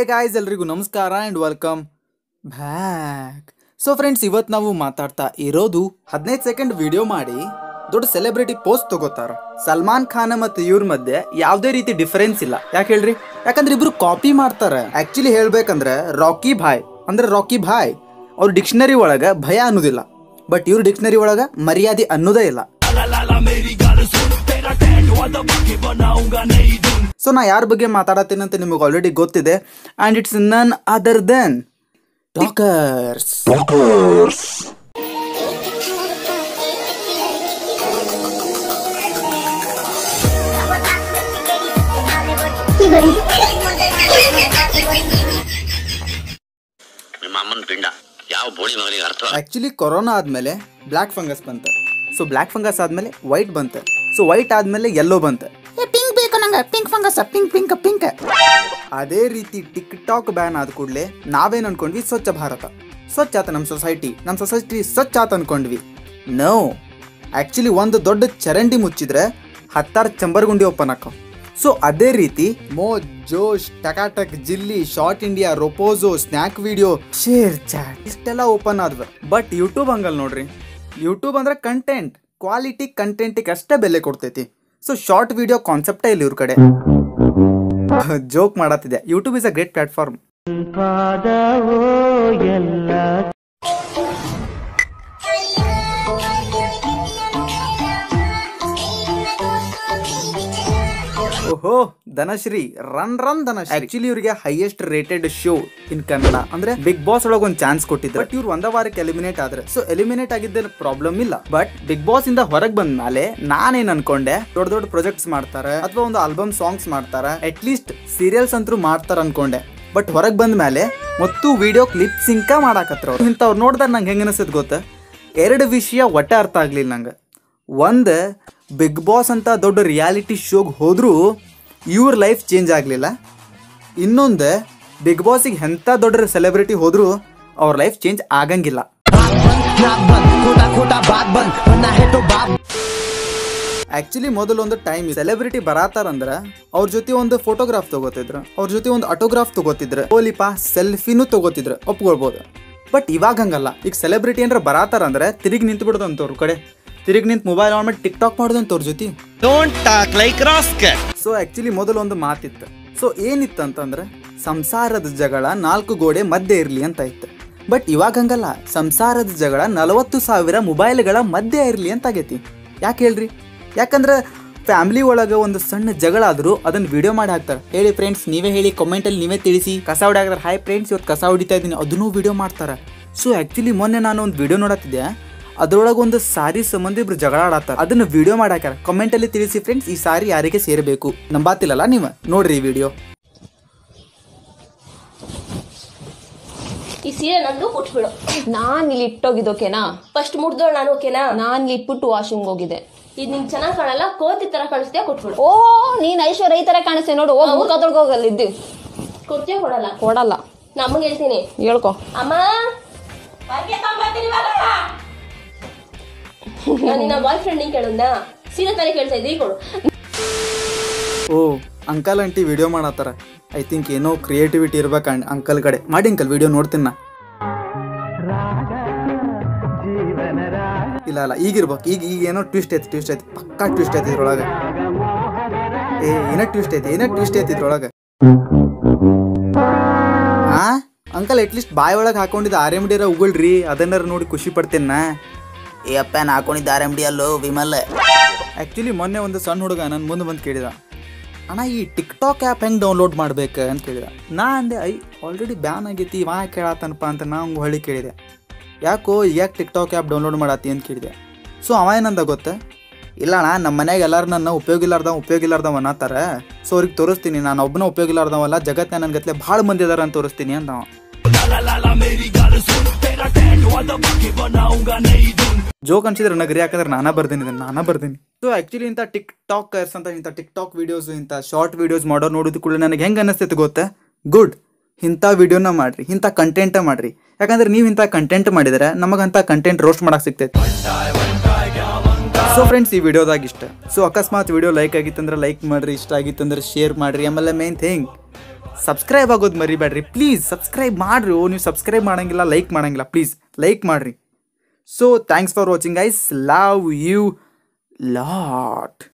Guys ಎಲ್ರಿಗೂ ನಮಸ್ಕಾರ and welcome back so friends ಇವತ್ತು ನಾವು ಮಾತಾಡ್ತಾ ಇರೋದು ಹದಿನೈದು ಸೆಕೆಂಡ್ ವಿಡಿಯೋ ಮಾಡಿ ದೊಡ್ಡ ಸೆಲೆಬ್ರಿಟಿ ಪೋಸ್ಟ್ ತಗೋತಾರ ಸಲ್ಮಾನ್ ಖಾನ್ ಮತ್ತು ಇವ್ರ ಮಧ್ಯೆ ಯಾವುದೇ ರೀತಿ ಡಿಫರೆನ್ಸ್ ಇಲ್ಲ ಯಾಕೆ ಹೇಳ್ರಿ ಯಾಕಂದ್ರೆ ಇಬ್ರು ಕಾಪಿ ಮಾಡ್ತಾರೆ ಆಕ್ಚುಲಿ ಹೇಳ್ಬೇಕಂದ್ರೆ ರಾಕಿ ಭಾಯ್ ಅಂದ್ರೆ ರಾಕಿ ಭಾಯ್ ಅವ್ರ ಡಿಕ್ಷನರಿ ಒಳಗ ಭಯ ಅನ್ನೋದಿಲ್ಲ ಬಟ್ ಇವ್ರ ಡಿಕ್ಷನರಿ ಒಳಗ ಮರ್ಯಾದೆ ಅನ್ನೋದೇ ಇಲ್ಲ ಸೊ ನಾ ಯಾರ ಬಗ್ಗೆ ಮಾತಾಡತ್ತೀನಿ ಅಂತ ನಿಮಗೆ ಆಲ್ರೆಡಿ ಗೊತ್ತಿದೆ and it's none other than talkers ನಿಮ್ಮ ಅಮ್ಮನ ಪಿಂಡ ಯಾವ ಬೋಳಿ ಮಗನಿಗೆ ಅರ್ಥ ಆಕ್ಚುಲಿ ಕೊರೋನಾ ಆದ್ಮೇಲೆ ಬ್ಲ್ಯಾಕ್ ಫಂಗಸ್ ಬಂತ ಸೊ ಬ್ಲ್ಯಾಕ್ ಫಂಗಸ್ ಆದ್ಮೇಲೆ ವೈಟ್ ಬಂತ ಸೊ ವೈಟ್ ಆದ್ಮೇಲೆ ಯೆಲ್ಲೋ ಬಂತ ಪಿಂಕ್ ಬೇಕು ನಂಗೆ pink fungus pink pink pink ಅದೇ ರೀತಿ ಟಿಕ್ ಟಾಕ್ ಬ್ಯಾನ್ ಆದ ಕೂಡಲೇ ನಾವೇನ್ ಅನ್ಕೊಂಡ್ವಿ ಸ್ವಚ್ಛ ಭಾರತ ಸ್ವಚ್ಛ ಆತ ನಮ್ಮ ಸೊಸೈಟಿ ನಮ್ಮ ಸೊಸೈಟಿ ಸ್ವಚ್ಛ ಆತ ಅನ್ಕೊಂಡ್ವಿ ನೋ ಆಕ್ಚುಲಿ ಒಂದು ದೊಡ್ಡ ಚರಂಡಿ ಮುಚ್ಚಿದ್ರೆ ಹತ್ತಾರು ಚಂಬರ್ಗುಂಡಿ ಓಪನ್ ಆಕವ್ ಸೊ ಅದೇ ರೀತಿ Moj Josh Takatak Zili short India Roposo snack video ShareChat ಇಷ್ಟೆಲ್ಲ ಓಪನ್ ಆದ್ವ ಬಟ್ ಯೂಟ್ಯೂಬ್ ಹಂಗಲ್ ನೋಡ್ರಿ ಯೂಟ್ಯೂಬ್ ಅಂದ್ರೆ ಕಂಟೆಂಟ್ ಕ್ವಾಲಿಟಿ ಕಂಟೆಂಟಿಗೆ ಅಷ್ಟೇ ಬೆಲೆ ಕೊಡ್ತೈತಿ ಸೊ ಶಾರ್ಟ್ ವಿಡಿಯೋ ಕಾನ್ಸೆಪ್ಟೇ ಇಲ್ಲ ಇವ್ರ ಕಡೆ ಜೋಕ್ ಮಾಡತ್ತಿದೆ YouTube is a great platform ಓಹೋ Dhanashree run run Dhanashree actually ಇವರಿಗೆ highest rated show in Kannada ಅಂದ್ರೆ ಬಿಗ್ ಬಾಸ್ ಒಳಗೆ ಒಂದು ಚಾನ್ಸ್ ಕೊಟ್ಟಿದ್ರು ಬಟ್ ಇವ್ರು ಒಂದ ವಾರಕ್ಕೆ ಎಲಿಮಿನೇಟ್ ಆದ್ರೆ ಸೊ ಎಲಿಮಿನೇಟ್ ಆಗಿದ್ದ ಪ್ರಾಬ್ಲಮ್ ಇಲ್ಲ ಬಟ್ ಬಿಗ್ ಬಾಸ್ ಇಂದ ಹೊರಗೆ ಬಂದ ಮೇಲೆ ನಾನೇನ್ ಅನ್ಕೊಂಡೆ ದೊಡ್ಡ ದೊಡ್ಡ ಪ್ರಾಜೆಕ್ಟ್ಸ್ ಮಾಡ್ತಾರೆ ಅಥವಾ ಒಂದು ಆಲ್ಬಮ್ ಸಾಂಗ್ಸ್ ಮಾಡ್ತಾರೆ ಅಟ್ ಲೀಸ್ಟ್ ಸೀರಿಯಲ್ಸ್ ಅಂತೂ ಮಾಡ್ತಾರ ಅನ್ಕೊಂಡೆ ಬಟ್ ಹೊರಗೆ ಬಂದ ಮೇಲೆ ಮತ್ತು ವಿಡಿಯೋ ಕ್ಲಿಪ್ ಸಿಂಕ ಮಾಡಾಕತ್ರ ಅವ್ರು ಇಂಥವ್ರು ನೋಡಿದ್ರೆ ನಂಗೆ ಹೆಂಗ ಅನಿಸ್ತದ ಗೊತ್ತ ಎರಡು ವಿಷಯ ಒಟ್ಟ ಅರ್ಥ ಆಗ್ಲಿಲ್ಲ ನಂಗೆ ಒಂದು ಬಿಗ್ ಬಾಸ್ ಅಂತ ದೊಡ್ಡ ರಿಯಾಲಿಟಿ ಶೋಗೆ ಹೋದರೂ ಇವ್ರ ಲೈಫ್ ಚೇಂಜ್ ಆಗಲಿಲ್ಲ ಇನ್ನೊಂದು ಬಿಗ್ ಬಾಸಿಗೆ ಎಂಥ ದೊಡ್ಡ ಸೆಲೆಬ್ರಿಟಿ ಹೋದರೂ ಅವ್ರ ಲೈಫ್ ಚೇಂಜ್ ಆಗಂಗಿಲ್ಲ ಆಕ್ಚುಲಿ ಮೊದಲೊಂದು ಟೈಮ್ ಸೆಲೆಬ್ರಿಟಿ ಬರಾತಾರಂದ್ರ ಅವ್ರ ಜೊತೆ ಒಂದು ಫೋಟೋಗ್ರಾಫ್ ತಗೋತಿದ್ರು ಅವ್ರ ಜೊತೆ ಒಂದು ಆಟೋಗ್ರಾಫ್ ತಗೋತಿದ್ರು ಓಲಿಪಾ ಸೆಲ್ಫಿನೂ ತಗೋತಿದ್ರು ಒಪ್ಕೊಳ್ಬೋದು ಬಟ್ ಇವಾಗ ಹಂಗಲ್ಲ ಈಗ ಸೆಲೆಬ್ರಿಟಿ ಏನಾರ ಬರಾತಾರಂದ್ರೆ ತಿರುಗಿ ನಿಂತು ಬಿಡೋದಂತ ಅವ್ರ ಕಡೆ ತಿರುಗಿ ನಿಂತು ಮೊಬೈಲ್ ಆನ್ ಮಾಡಿ ಟಿಕ್ ಟಾಕ್ ಮಾಡೋದಂತ ಅವ್ರ ಜೊತೆ don't talk like rascal so actually ಮೊದಲು ಒಂದು ಮಾತಿತ್ತು ಸೊ ಏನಿತ್ತು ಅಂತಂದ್ರೆ ಸಂಸಾರದ ಜಗಳ ನಾಲ್ಕು ಗೋಡೆ ಮಧ್ಯೆ ಇರಲಿ ಅಂತ ಇತ್ತು ಬಟ್ ಇವಾಗ ಹಂಗಲ್ಲ ಸಂಸಾರದ ಜಗಳ ನಲವತ್ತು ಸಾವಿರ ಮೊಬೈಲ್ಗಳ ಮಧ್ಯೆ ಇರಲಿ ಅಂತ ಆಗೈತಿ ಯಾಕೆ ಹೇಳ್ರಿ ಯಾಕಂದ್ರೆ ಫ್ಯಾಮಿಲಿ ಒಳಗೆ ಒಂದು ಸಣ್ಣ ಜಗಳ ಆದರೂ ಅದನ್ನ ವಿಡಿಯೋ ಮಾಡಿ ಹಾಕ್ತಾರೆ ಹೇಳಿ ಫ್ರೆಂಡ್ಸ್ ನೀವೇ ಹೇಳಿ ಕಮೆಂಟಲ್ಲಿ ನೀವೇ ತಿಳಿಸಿ ಕಸ ಹೊಡ್ಯಾಕ್ತಾರೆ ಹಾಯ್ ಫ್ರೆಂಡ್ಸ್ ಇವತ್ತು ಕಸ ಹೊಡಿತಾ ಇದ್ದೀನಿ ಅದನ್ನೂ ವಿಡಿಯೋ ಮಾಡ್ತಾರೆ ಸೊ ಆ್ಯಕ್ಚುಲಿ ಮೊನ್ನೆ ನಾನು ಒಂದು ವಿಡಿಯೋ ನೋಡತ್ತಿದ್ದೆ ಅದ್ರೊಳಗೆ ಒಂದು ಸಾರಿ ಸಂಬಂಧ ಇಬ್ರು ಜಗಳ ಆಡತ್ತಾರ ಅದನ್ನ ವಿಡಿಯೋ ಮಾಡಾಕ್ಯಾರ ಕಮೆಂಟ್ ಅಲ್ಲಿ ತಿಳಿಸಿ ಫ್ರೆಂಡ್ಸ್ ಈ ಸಾರಿ ಯಾರಿಗೆ ಸೇರಬೇಕು ನಂಬಾತಿಲ್ಲಲ್ಲ ನೀವು ನೋಡ್ರಿ ಈ ವಿಡಿಯೋ ಈ ಸೀರೆ ನಂದು ಕೊಟ್ಬಿಡು ನಾನ್ ಇಲ್ಲಿ ಇಟ್ಟೋಗಿದ್ದೋಕೆನಾ ಫಸ್ಟ್ ಮುಡ್ದೋಳು ನಾನು ಓಕೆನಾ ನಾನ್ ಇಲ್ಲಿ ಇಟ್ಬಿಟ್ಟು ವಾಶಿಂಗ್ ಹೋಗಿದ್ದೆ ಇದು ನಿಂಗೆ ಚೆನ್ನಾಗಿ ಕಾಣಲ್ಲ ಕೋತಿ ತರ ಕಾಣಿಸ್ತೀಯ ಕೊಟ್ಬಿಡು ಓ ನೀನ್ ಐಶ್ವರ್ಯ ಈ ತರ ಕಾಣಿಸ್ತೆ ನೋಡು ಹೋಗ್ ಮುಖ ತೊಳ್ಕೋಗಲ್ಲ ಇದ್ದು ಕೊಡ್ತೀಯ ಕೊಡಲ್ಲ ಕೊಡಲ್ಲ ನಮಗೆ ಹೇಳ್ತೀನಿ ಹೇಳ್ಕೊ ಅಮ್ಮ ಬಾಕಿ ತಗೊಂಬರ್ತೀನಿ ಇವಾಗ. ನಾನು ನಿನ್ನ ಬಾಯ್ ಫ್ರೆಂಡ್ ನಿಂಗೆ ಕೇಳುದಾ ಸೀರೆ ತಾನೇ ಕೇಳ್ತಾ ಇದ್ದೀವಿ ಕೊಡು ಓ ಅಂಕಲ್ ಆಂಟಿ ವಿಡಿಯೋ ಮಾಡತ್ತಾರ ಐ ಥಿಂಕ್ ಏನೋ ಕ್ರಿಯೇಟಿವಿಟಿ ಇರ್ಬೇಕು ಅಂಕಲ್ ಕಡೆ ಮಾಡಿ ಅಂಕಲ್ ವಿಡಿಯೋ ನೋಡ್ತೀನಿ ನಾ ಇಲ್ಲ ಇಲ್ಲ ಈಗಿರ್ಬೇಕು ಈಗ ಈಗ ಏನೋ ಟ್ವಿಸ್ಟ್ ಐತಿ ಟ್ವಿಸ್ಟ್ ಐತಿ ಪಕ್ಕಾ ಟ್ವಿಸ್ಟ್ ಐತಿ ಇದ್ರೊಳಗೆ ಏ ಏನೋ ಟ್ವಿಸ್ಟ್ ಐತಿ ಏನೋ ಟ್ವಿಸ್ಟ್ ಐತಿ ಇದ್ರೊಳಗೆ ಆ ಅಂಕಲ್ ಅಟ್ಲೀಸ್ಟ್ ಬಾಯ್ ಒಳಗೆ ಹಾಕೊಂಡಿದ್ದ ಆರ್ ಎಮ್ ಡಿರ ಉಗುಳ್ರಿ ಅದನ್ನಾರ ನೋಡಿ ಖುಷಿ ಪಡ್ತೇನೆ ನಾ ಏ ಅಪ್ಪ ನಾ ಹಾಕೊಂಡಿದ್ದ ಆರ್ ಎಮ್ ಡಿ ಅಲ್ಲೋ ವಿಮಲ್ ಆ್ಯಕ್ಚುಲಿ ಮೊನ್ನೆ ಒಂದು ಸಣ್ಣ ಹುಡುಗ ನನ್ನ ಮುಂದೆ ಬಂದು ಕೇಳಿದ ಅಣ್ಣ ಈ ಟಿಕ್ ಟಾಕ್ ಆ್ಯಪ್ ಹೆಂಗೆ ಡೌನ್ಲೋಡ್ ಮಾಡ್ಬೇಕು ಅಂತ ಕೇಳಿದ ನಾ ಅಂದೆ ಐ ಆಲ್ರೆಡಿ ಬ್ಯಾನ್ ಆಗೈತಿ ಇವ ಕೇಳತ್ತನಪ್ಪ ಅಂತ ನಾ ಹಂಗೆ ಹೊಳ್ಳಿ ಕೇಳಿದೆ ಯಾಕೋ ಯಾಕೆ ಟಿಕ್ ಟಾಕ್ ಆ್ಯಪ್ ಡೌನ್ಲೋಡ್ ಮಾಡತ್ತಿ ಅಂತ ಕೇಳಿದೆ ಸೊ ಅವ ಏನಂದ ಗೊತ್ತಾ ಇಲ್ಲ ಅಣ್ಣ ನಮ್ಮ ಮನ್ಯಾಗ ಎಲ್ಲರೂ ನನ್ನ ಉಪಯೋಗ ಇಲ್ಲಾರ್ದವ ಉಪಯೋಗ ಇಲ್ಲಾರ್ದವ ಅನ್ನತ್ತಾರ ಸೊ ಅವ್ರಿಗೆ ತೋರಿಸ್ತೀನಿ ನಾನು ಒಬ್ಬನ ಉಪಯೋಗ ಇಲ್ಲಾರ್ದವಲ್ಲ ಜಗತ್ತಿನ ನನ್ನ ಗತ್ಲೆ ಭಾಳ ಮಂದಿ ಅದಾರ ಅಂತ ತೋರಿಸ್ತೀನಿ ಅಂತ ಅವ ಜೋಕ್ ಅನ್ಸಿದ್ರೆ ನಗರಿ ಯಾಕಂದ್ರೆ ನಾನಾ ಬರ್ತೀನಿ ಇದನ್ನ ನಾನಾ ಬರ್ತೀನಿ ಸೊ ಆಕ್ಚುಲಿ ಇಂಥ ಟಿಕ್ ಟಾಕರ್ಸ್ ಅಂತ ಇಂಥ ಟಿಕ್ ಟಾಕ್ ವಿಡಿಯೋಸ್ ಇಂಥ ಶಾರ್ಟ್ ವಿಡಿಯೋಸ್ ಮಾಡೋ ನೋಡಿದ ಕೂಡ ನನಗೆ ಹೆಂಗೆ ಅನಿಸ್ತೈತೆ ಗೊತ್ತಾ ಗುಡ್ ಇಂಥ ವಿಡಿಯೋನ ಮಾಡ್ರಿ ಇಂಥ ಕಂಟೆಂಟ ಮಾಡ್ರಿ ಯಾಕಂದ್ರೆ ನೀವು ಇಂಥ ಕಂಟೆಂಟ್ ಮಾಡಿದ್ರೆ ನಮಗಂಥ ಕಂಟೆಂಟ್ ರೋಸ್ಟ್ ಮಾಡಕ್ ಸಿಗ್ತೈತೆ ಸೊ ಫ್ರೆಂಡ್ಸ್ ಈ ವಿಡಿಯೋದಾಗ ಇಷ್ಟ ಸೊ ಅಕಸ್ಮಾತ್ ವಿಡಿಯೋ ಲೈಕ್ ಆಗಿತ್ತಂದ್ರೆ ಲೈಕ್ ಮಾಡ್ರಿ ಇಷ್ಟ ಆಗಿತ್ತಂದ್ರೆ ಶೇರ್ ಮಾಡ್ರಿ ಆಮೇಲೆ ಮೇನ್ ಥಿಂಗ್ ಸಬ್ಸ್ಕ್ರೈಬ್ ಆಗೋದು ಮರಿಬೇಡ್ರಿ ಪ್ಲೀಸ್ ಸಬ್ಸ್ಕ್ರೈಬ್ ಮಾಡ್ರಿ ಓ ನೀವು ಸಬ್ಸ್ಕ್ರೈಬ್ ಮಾಡಂಗಿಲ್ಲ ಲೈಕ್ ಮಾಡಂಗಿಲ್ಲ ಪ್ಲೀಸ್ ಲೈಕ್ ಮಾಡ್ರಿ so thanks for watching guys love you lot